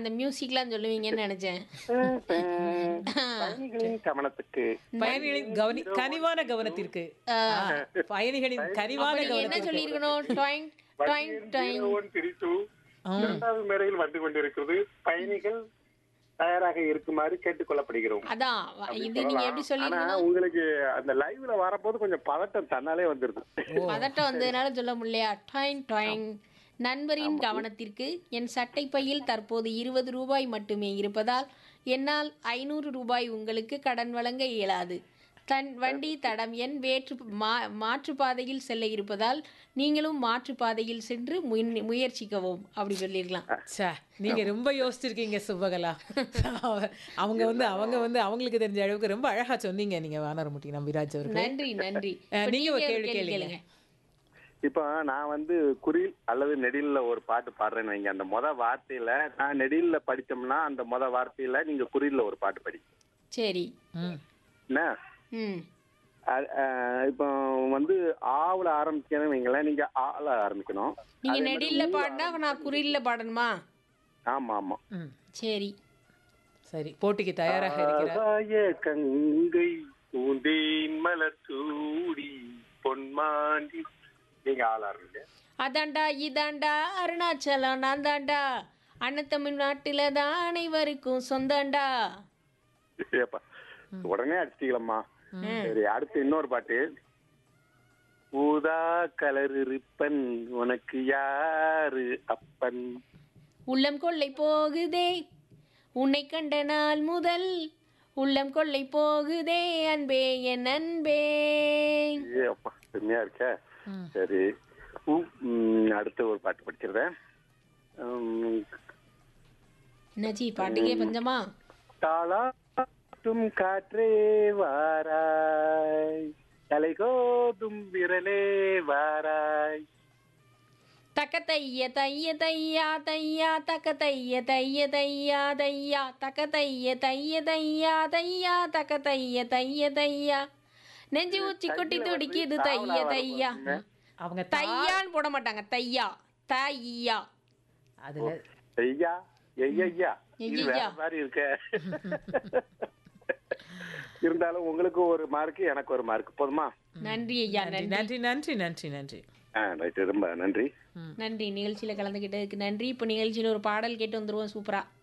அந்த மியூசிக்லாம் சொல்லுவீங்கன்னு நினைச்சேன் பயணிகளின் கவனத்துக்கு பயணிகளின் கவனி கனிவான கவனத்திற்கு ஆ, பயணிகளின் கனிவான நீங்க என்ன கவனத்திற்கு சொல்லியிருக்கணும் டாயிங் டாயிங் டாயிங் பிரித்து இரண்டாவது மேடையில் வந்து கொண்டிருக்கிறது பயணிகள் தயாராக இருக்குமாறு கேட்டுக்கொள்ளப்படுகிறோம் அதான் இது நீங்க எப்படி ஆனா சொல்லிருக்கணும் உங்களுக்கு அந்த லைவ்ல வரப்போது கொஞ்சம் பதட்டம் தன்னாலே வந்துருது பதட்டம் வந்ததுனால சொல்ல முடியலையா டாயிங் டாயிங் நண்பரின் கவனத்திற்கு என் சட்டை பையில் தற்போது இருபது ரூபாய் மட்டுமே இருப்பதால் என்னால் ஐநூறு ரூபாய் உங்களுக்கு கடன் வழங்க இயலாது தன் வண்டி தடம் எண் வேற்று மா மாற்றுப்பாதையில் செல்ல இருப்பதால் நீங்களும் மாற்றுப்பாதையில் சென்று முயன்- முயற்சிக்கவும் அப்படி சொல்லிடலாம் ச்சே நீங்க ரொம்ப யோசிச்சிருக்கீங்க சுபகலா அவ- அவங்க வந்து அவங்க வந்து அவங்களுக்கு தெரிஞ்ச அளவுக்கு ரொம்ப அழகா சொன்னீங்க நீங்க வானரமுட்டி நம்பிராஜ் அவர்கள் நன்றி நன்றி அஹ், இப்ப நீங்க ஒரு ஒரு கேள்வி கேளுங்க. இப்போ நான் வந்து குறில் அல்லது நெடில்ல ஒரு பாட்டு பாடுறேன்னு வைங்க அந்த முத வார்த்தையில நான் நெடில்ல படிச்சோம்னா அந்த முத வார்த்தையில நீங்க குறில்ல ஒரு பாட்டு படி சரி ம் என்ன ம் அ- அஹ் இப்போ வந்து ஆவுல ஆரம்பிக்கணும் வைங்களேன் நீங்க ஆல ஆரம்பிக்கணும் நீங்க அதே மாதிரி நெடில்ல ஊ- பாடினா நான் குறில்ல பாடணுமா ஆமா ஆமா ம் சரி சரி போட்டிக்கு தயாராக இருக்கிறார் ஆகாய கங்கை பூந்தேன் மலர் சூடி பொன்மாண்டி நீங்க ஆள் ஆரம்பிங்க அதாண்டா இதாண்டா அருணாச்சலம் நான் தாண்டா அண்ணன் தமிழ்நாட்டில தான் அனைவருக்கும் சொந்தண்டா ஏப்பா உடனே அடிச்சிட்டீங்களம்மா சரி அடுத்து இன்னொரு பாட்டு ஊதா கலர் இருப்பன் உனக்கு யாரு அப்பன் உள்ளம் கொள்ளை போகுதே உன்னை கண்ட நாள் முதல் உள்ளம் கொள்ளை போகுதே அன்பே என் அன்பே ஏ அப்பா செம்மையா இருக்க சரி உ- ம், அடுத்து ஒரு பாட்டு படிச்சிருந்தேன் உம், என்னாச்சி பாட்டுக்கே பஞ்சமா தாளாட்டும் காற்றே வாராய் தலைகோதும் விரலே வாராய் தக்க தைய தைய தையா தையா தக்க தைய தைய தையா தையா தக்க தைய தைய தையா தையா தக்க தைய தைய தையா நெஞ்சு ஊச்சி கொட்டி துடிக்குது தைய தையா அவங்க தா- தையான்னு போட மாட்டாங்க தையா தையா அதுல ஐயா ஐயா இது வேற ஐயா. மாதிரி இருக்க இருந்தாலும் உங்களுக்கு ஒரு மார்க் எனக்கு ஒரு மார்க் போதுமா நன்றி ஐயா நன்றி நன்றி நன்றி நன்றி நன்றி நன்றி ஆ ரைட்டு ரொம்ப நன்றி நன்றி நிகழ்ச்சியில கலந்துக்கிட்டதுக்கு நன்றி இப்போ நிகழ்ச்சியில ஒரு பாடல் கேட்டு வந்துருவோம் சூப்பரா